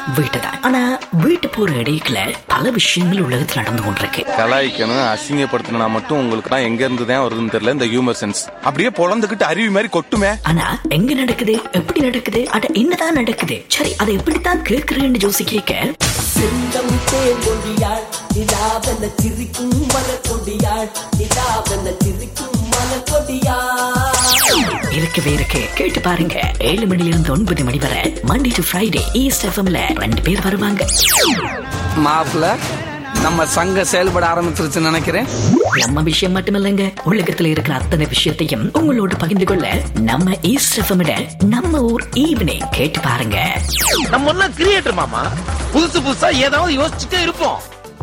வீட்டு தான் ஆனா வீட்டு போற இடையில பல விஷயங்கள் உலகத்தில் நடந்து கொண்டிருக்கு கலாய்க்கணும் அசிங்கப்படுத்தணும்னா மட்டும் உங்களுக்கு தான் எங்க இருந்து தான் வருதுன்னு தெரியல இந்த ஹியூமர் சென்ஸ் அப்படியே பொழந்துகிட்டு அருவி மாதிரி கொட்டுமே ஆனா எங்க நடக்குது எப்படி நடக்குது அட என்னதான் நடக்குது சரி அதை எப்படித்தான் கேக்குறேன்னு ஜோசி கேட்க செந்தம் தேங்கொடியாள் நிலாவென சிரிக்கும் மலர்கொடியாள் நிலாவென சிரிக்கும் மலர்கொடியாள் இருக்கவே இருக்கு கேட்டு பாருங்க ஏழு மணில இருந்து ஒன்பது மணி வரை மண்டே டு ஃப்ரைடே ஈஸ்ட் எஃப்எம்ல ரெண்டு பேர் வருவாங்க மாப்பிள்ள நம்ம சங்கம் செயல்பட ஆரம்பிச்சிருச்சுன்னு நினைக்கிறேன் நம்ம விஷயம் மட்டுமில்லைங்க உலகத்துல இருக்கிற அத்தனை விஷயத்தையும் உங்களோட பகிர்ந்து கொள்ள நம்ம ஈஸ்ட் எஃப்எம் நம்ம ஊர் ஈவினிங் கேட்டு பாருங்க நம்ம ஒன்னும் கிரியேட்டர் மாமா புதுசு புதுசா ஏதாவது யோசிச்சுட்டே இருப்போம்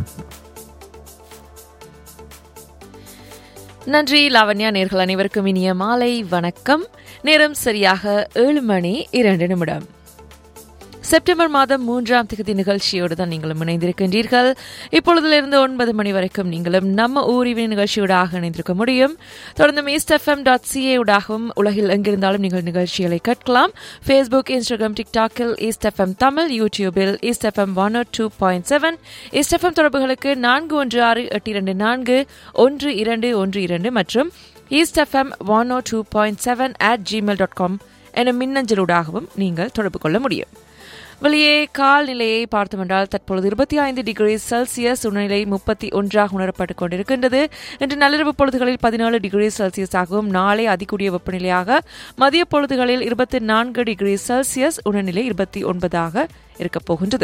நன்றி லாவண்யா நேர்கள் அனைவருக்கும் இனிய மாலை வணக்கம் நேரம் சரியாக ஏழு மணி இரண்டு நிமிடம் செப்டம்பர் மாதம் மூன்றாம் திகதி நிகழ்ச்சியோடு தான் நீங்களும் இணைந்திருக்கின்றீர்கள் இப்பொழுதிலிருந்து ஒன்பது மணி வரைக்கும் நீங்களும் நம்ம ஊரிவின் நிகழ்ச்சியோடாக இணைந்திருக்க முடியும் தொடர்ந்து ஈஸ்ட் எஃப்எம் டாட் சிஏ ஊடாகவும் உலகில் எங்கிருந்தாலும் நீங்கள் நிகழ்ச்சிகளை கேட்கலாம் ஃபேஸ்புக் இன்ஸ்டாகிராம் டிக்டாக்கில் ஈஸ்ட் எஃப்எம் தமிழ் யூடியூபில் East FM one two point seven East FM தொடர்புகளுக்கு நான்கு ஒன்று ஆறு எட்டு இரண்டு நான்கு ஒன்று இரண்டு ஒன்று இரண்டு மற்றும் East FM one o two point seven at Gmail dot com என மின்னஞ்சலூடாகவும் நீங்கள் தொடர்பு கொள்ள முடியும் வெளியே கால்நிலையை பார்த்தோமென்றால் தற்பொழுது இருபத்தி ஐந்து டிகிரி செல்சியஸ் உணநிலை முப்பத்தி ஒன்றாக உணரப்பட்டுக் கொண்டிருக்கின்றது இன்று நள்ளிரவு பொழுதுகளில் பதினேழு டிகிரி செல்சியஸாகவும் நாளை அதிகூடிய வெப்பநிலையாக மதிய பொழுதுகளில் இருபத்தி நான்கு டிகிரி செல்சியஸ் உணநிலை இருபத்தி ஒன்பதாக இருக்கப் போகின்றது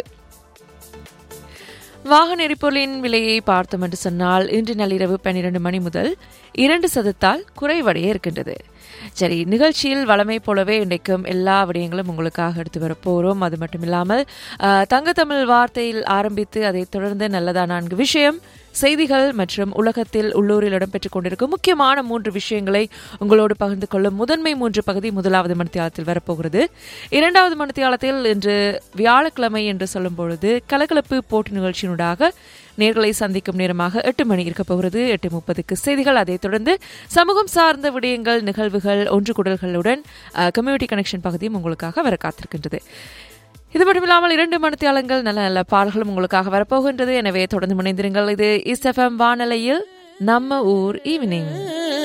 வாகன எரிபொருளின் விலையை பார்த்தோம் என்று சொன்னால் இன்று நள்ளிரவு பன்னிரண்டு மணி முதல் இரண்டு சதத்தால் குறைவடைய இருக்கின்றது சரி நிகழ்ச்சியில் வளமை போலவே இன்றைக்கும் எல்லா விடயங்களும் உங்களுக்காக எடுத்து வரப்போகிறோம் அது மட்டும் இல்லாமல் தங்கத்தமிழ் வார்த்தையில் ஆரம்பித்து அதைத் தொடர்ந்து நல்லதா நான்கு விஷயம் செய்திகள் மற்றும் உலகத்தில் உள்ளூரில் இடம்பெற்றுக் கொண்டிருக்கும் முக்கியமான மூன்று விஷயங்களை உங்களோடு பகிர்ந்து கொள்ளும் முதன்மை மூன்று பகுதி முதலாவது மணித்தியாலத்தில் வரப்போகிறது இரண்டாவது மணித்தியாலத்தில் இன்று வியாழக்கிழமை என்று சொல்லும் பொழுது கலகலப்பு போட்டி நிகழ்ச்சியினூடாக நேர்களை சந்திக்கும் நேரமாக எட்டு மணி இருக்க போகிறது எட்டு முப்பதுக்கு செய்திகள் அதைத் தொடர்ந்து சமூகம் சார்ந்த விடயங்கள் நிகழ்வுகள் ஒன்று குடல்களுடன் கம்யூனிட்டி கனெக்ஷன் பகுதியும் உங்களுக்காக வர காத்திருக்கின்றது இது மட்டும் இல்லாமல் இரண்டு மணித்தியாலங்கள் நல்ல நல்ல பாடல்களும் உங்களுக்காக வரப்போகின்றது எனவே தொடர்ந்து முனைந்திருங்கள் இது இஸ்எஃப்எம் வானலையில் நம்ம ஊர் ஈவினிங்